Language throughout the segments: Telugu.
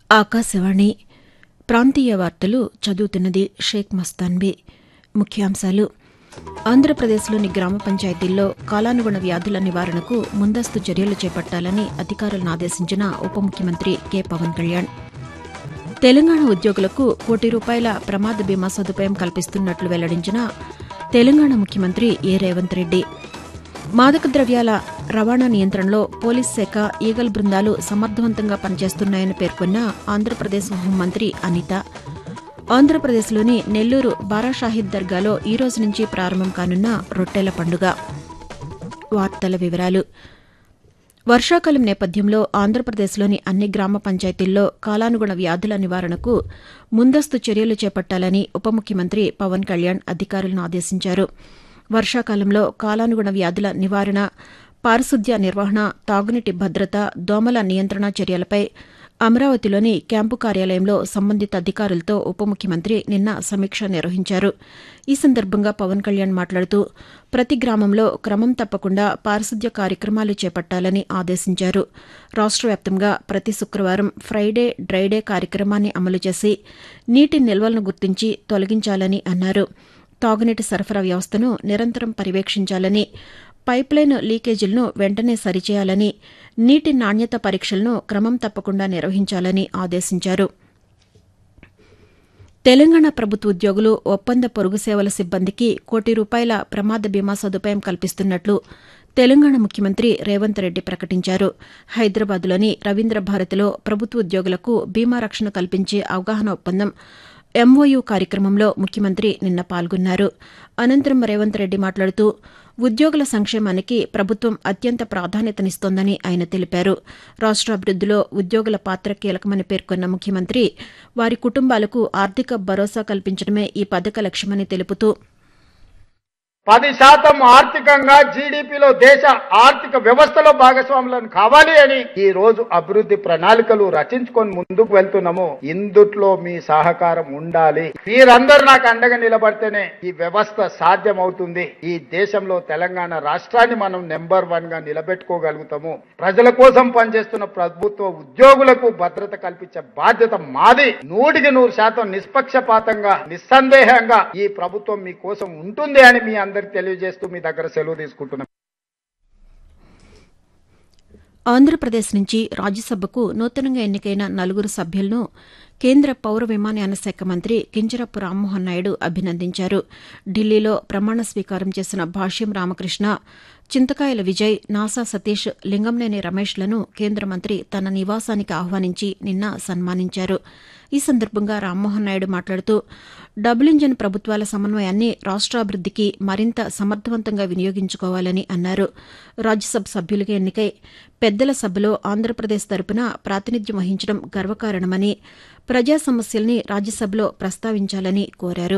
ఆకాశవాణి ప్రాంతీయ వార్తలు చదువుతున్నది షేక్ మస్తాన్బీ ముఖ్యాంశాలు ఆంధ్రప్రదేశ్లోని గ్రామ పంచాయతీల్లో కాలానుగుణ వ్యాధుల నివారణకు ముందస్తు చర్యలు చేపట్టాలని అధికారులను ఆదేశించిన ఉప ముఖ్యమంత్రి కె పవన్ కళ్యాణ్ తెలంగాణ ఉద్యోగులకు కోటి రూపాయల ప్రమాద బీమా సదుపాయం కల్పిస్తున్నట్లు వెల్లడించిన తెలంగాణ ముఖ్యమంత్రి ఏ రేవంత్ రెడ్డి మాదక ద్రవ్యాల రవాణా నియంత్రణలో పోలీస్ శాఖ ఈగల్ బృందాలు సమర్థవంతంగా పనిచేస్తున్నాయని పేర్కొన్న ఆంధ్రప్రదేశ్ హోంమంత్రి అనిత ఆంధ్రప్రదేశ్లోని నెల్లూరు బారాషాహిద్ దర్గాలో ఈ రోజు నుంచి ప్రారంభం కానున్న రొట్టెల పండుగ వార్తల వివరాలు వర్షాకాలం నేపథ్యంలో ఆంధ్రప్రదేశ్లోని అన్ని గ్రామ పంచాయతీల్లో కాలానుగుణ వ్యాధుల నివారణకు ముందస్తు చర్యలు చేపట్టాలని ఉప ముఖ్యమంత్రి పవన్ కళ్యాణ్ అధికారులను ఆదేశించారు వర్షాకాలంలో కాలానుగుణ వ్యాధుల నివారణ పారిశుద్ధ్య నిర్వహణ తాగునీటి భద్రత దోమల నియంత్రణ చర్యలపై అమరావతిలోని క్యాంపు కార్యాలయంలో సంబంధిత అధికారులతో ఉప ముఖ్యమంత్రి నిన్న సమీక్ష నిర్వహించారు ఈ సందర్భంగా పవన్ కళ్యాణ్ మాట్లాడుతూ ప్రతి గ్రామంలో క్రమం తప్పకుండా పారిశుద్ధ్య కార్యక్రమాలు చేపట్టాలని ఆదేశించారు రాష్ట వ్యాప్తంగా ప్రతి శుక్రవారం ఫ్రైడే డ్రైడే కార్యక్రమాన్ని అమలు చేసి నీటి నిల్వలను గుర్తించి తొలగించాలని అన్నారు తాగునీటి సరఫరా వ్యవస్థను నిరంతరం పర్యవేక్షించాలని పైప్లైన్ లీకేజీలను వెంటనే సరిచేయాలని నీటి నాణ్యత పరీక్షలను క్రమం తప్పకుండా నిర్వహించాలని ఆదేశించారు తెలంగాణ ప్రభుత్వ ఉద్యోగులు ఒప్పంద పొరుగు సేవల సిబ్బందికి కోటి రూపాయల ప్రమాద బీమా సదుపాయం కల్పిస్తున్నట్లు తెలంగాణ ముఖ్యమంత్రి రేవంత్ రెడ్డి ప్రకటించారు హైదరాబాద్లోని రవీంద్ర భారతిలో ప్రభుత్వ ఉద్యోగులకు బీమా రక్షణ కల్పించే అవగాహన ఒప్పందం ఎంఓయూ కార్యక్రమంలో ముఖ్యమంత్రి నిన్న పాల్గొన్నారు అనంతరం రేవంత్ రెడ్డి మాట్లాడుతూ ఉద్యోగుల సంక్షేమానికి ప్రభుత్వం అత్యంత ప్రాధాన్యతనిస్తోందని ఆయన తెలిపారు రాష్ట్రాభివృద్దిలో ఉద్యోగుల పాత్ర కీలకమని పేర్కొన్న ముఖ్యమంత్రి వారి కుటుంబాలకు ఆర్థిక భరోసా కల్పించడమే ఈ పథక లక్ష్యమని తెలుపుతూ పది శాతం ఆర్థికంగా జీడిపిలో దేశ ఆర్థిక వ్యవస్థలో భాగస్వాములను కావాలి అని ఈ రోజు అభివృద్ధి ప్రణాళికలు రచించుకొని ముందుకు వెళ్తున్నాము ఇందుట్లో మీ సహకారం ఉండాలి మీరందరూ నాకు అండగా నిలబడితేనే ఈ వ్యవస్థ సాధ్యమవుతుంది ఈ దేశంలో తెలంగాణ రాష్ట్రాన్ని మనం నెంబర్ వన్ గా నిలబెట్టుకోగలుగుతాము ప్రజల కోసం పనిచేస్తున్న ప్రభుత్వ ఉద్యోగులకు భద్రత కల్పించే బాధ్యత మాది నూటికి నూరు శాతం నిష్పక్షపాతంగా నిస్సందేహంగా ఈ ప్రభుత్వం మీ కోసం ఉంటుంది అని మీ అందరికి తెలియజేస్తూ మీ దగ్గర సెలవు తీసుకుంటున్నాం ఆంధ్రప్రదేశ్ నుంచి రాజ్యసభకు నూతనంగా ఎన్నికైన నలుగురు సభ్యులను కేంద్ర పౌర విమానయాన శాఖ మంత్రి కింజరపు రామ్మోహన్ నాయుడు అభినందించారు ఢిల్లీలో ప్రమాణ స్వీకారం చేసిన భాష్యం రామకృష్ణ చింతకాయల విజయ్ నాసా సతీష్ లింగంనేని రమేష్లను కేంద్ర మంత్రి తన నివాసానికి ఆహ్వానించి నిన్న సన్మానించారు ఈ సందర్భంగా రామ్మోహన్ నాయుడు మాట్లాడుతూ డబుల్ ఇంజన్ ప్రభుత్వాల సమన్వయాన్ని రాష్ట్రాభివృద్దికి మరింత సమర్థవంతంగా వినియోగించుకోవాలని అన్నారు రాజ్యసభ సభ్యులుగా ఎన్నికై పెద్దల సభలో ఆంధ్రప్రదేశ్ తరపున ప్రాతినిధ్యం వహించడం గర్వకారణమని ప్రజా సమస్యల్ని రాజ్యసభలో ప్రస్తావించాలని కోరారు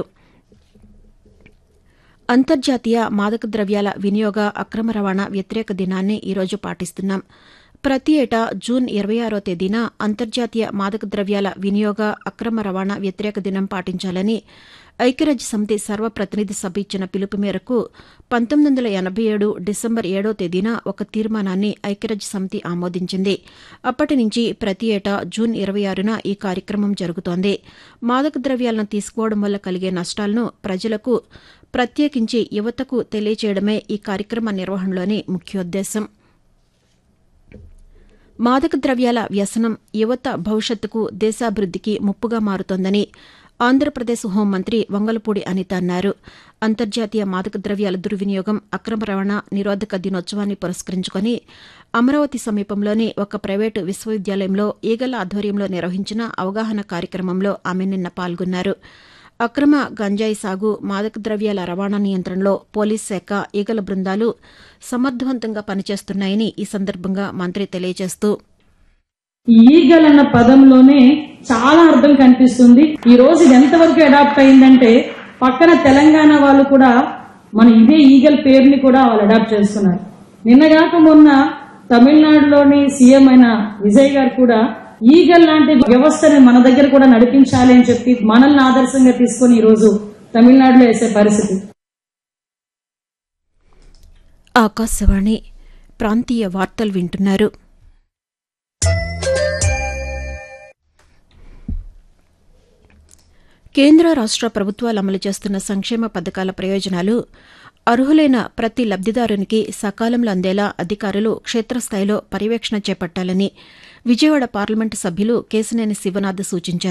అంతర్జాతీయ మాదక ద్రవ్యాల వినియోగ అక్రమ రవాణా వ్యతిరేక దినాన్ని ఈరోజు పాటిస్తున్నాం ప్రతి ఏటా జూన్ ఇరవై ఆరో తేదీన అంతర్జాతీయ మాదక ద్రవ్యాల వినియోగ అక్రమ రవాణా వ్యతిరేక దినం పాటించాలని ఐక్యరాజ్య సమితి సర్వప్రతినిధి సభ ఇచ్చిన పిలుపు మేరకు పంతొమ్మిది వందల ఎనభై ఏడు డిసెంబర్ ఏడో తేదీన ఒక తీర్మానాన్ని ఐక్యరాజ్య సమితి ఆమోదించింది అప్పటి నుంచి ప్రతి ఏటా జూన్ ఇరవై ఆరున ఈ కార్యక్రమం జరుగుతోంది మాదక ద్రవ్యాలను తీసుకోవడం వల్ల కలిగే నష్టాలను ప్రజలకు ప్రత్యేకించి యువతకు తెలియచేయడమే ఈ కార్యక్రమ నిర్వహణలోని ముఖ్యోద్దేశం మాదక ద్రవ్యాల వ్యసనం యువత భవిష్యత్తుకు దేశాభివృద్దికి ముప్పుగా మారుతోందని ఆంధ్రప్రదేశ్ హోంమంత్రి వంగలపూడి అనిత అన్నారు అంతర్జాతీయ మాదక ద్రవ్యాల దుర్వినియోగం అక్రమ రవాణా నిరోధక దినోత్సవాన్ని పురస్కరించుకుని అమరావతి సమీపంలోని ఒక ప్రైవేటు విశ్వవిద్యాలయంలో ఈగల ఆధ్వర్యంలో నిర్వహించిన అవగాహన కార్యక్రమంలో ఆమె నిన్న పాల్గొన్నారు అక్రమ గంజాయి సాగు మాదక ద్రవ్యాల రవాణా నియంత్రణలో పోలీస్ శాఖ ఈగల బృందాలు సమర్థవంతంగా పనిచేస్తున్నాయని ఈ సందర్భంగా మంత్రి తెలియజేస్తూ ఈగల్ అన్న పదంలోనే చాలా అర్థం కనిపిస్తుంది ఈ రోజు ఇది ఎంతవరకు అడాప్ట్ అయిందంటే పక్కన తెలంగాణ వాళ్ళు కూడా మన ఇదే ఈగల్ పేరుని కూడా వాళ్ళు అడాప్ట్ చేస్తున్నారు నిన్నగాక మొన్న తమిళనాడులోని సీఎం అయిన విజయ్ గారు కూడా ఈగల్ లాంటి వ్యవస్థని మన దగ్గర కూడా నడిపించాలి అని చెప్పి మనల్ని ఆదర్శంగా తీసుకొని ఈ రోజు తమిళనాడులో వేసే పరిస్థితి ఆకాశవాణి ప్రాంతీయ వార్తలు వింటున్నారు కేంద్ర రాష్ట ప్రభుత్వాలు అమలు చేస్తున్న సంక్షేమ పథకాల ప్రయోజనాలు అర్హులైన ప్రతి లబ్దిదారునికి సకాలంలో అందేలా అధికారులు క్షేత్రస్థాయిలో పర్యవేక్షణ చేపట్టాలని విజయవాడ పార్లమెంటు సభ్యులు కేశినేని శివనాథ్ సూచించారు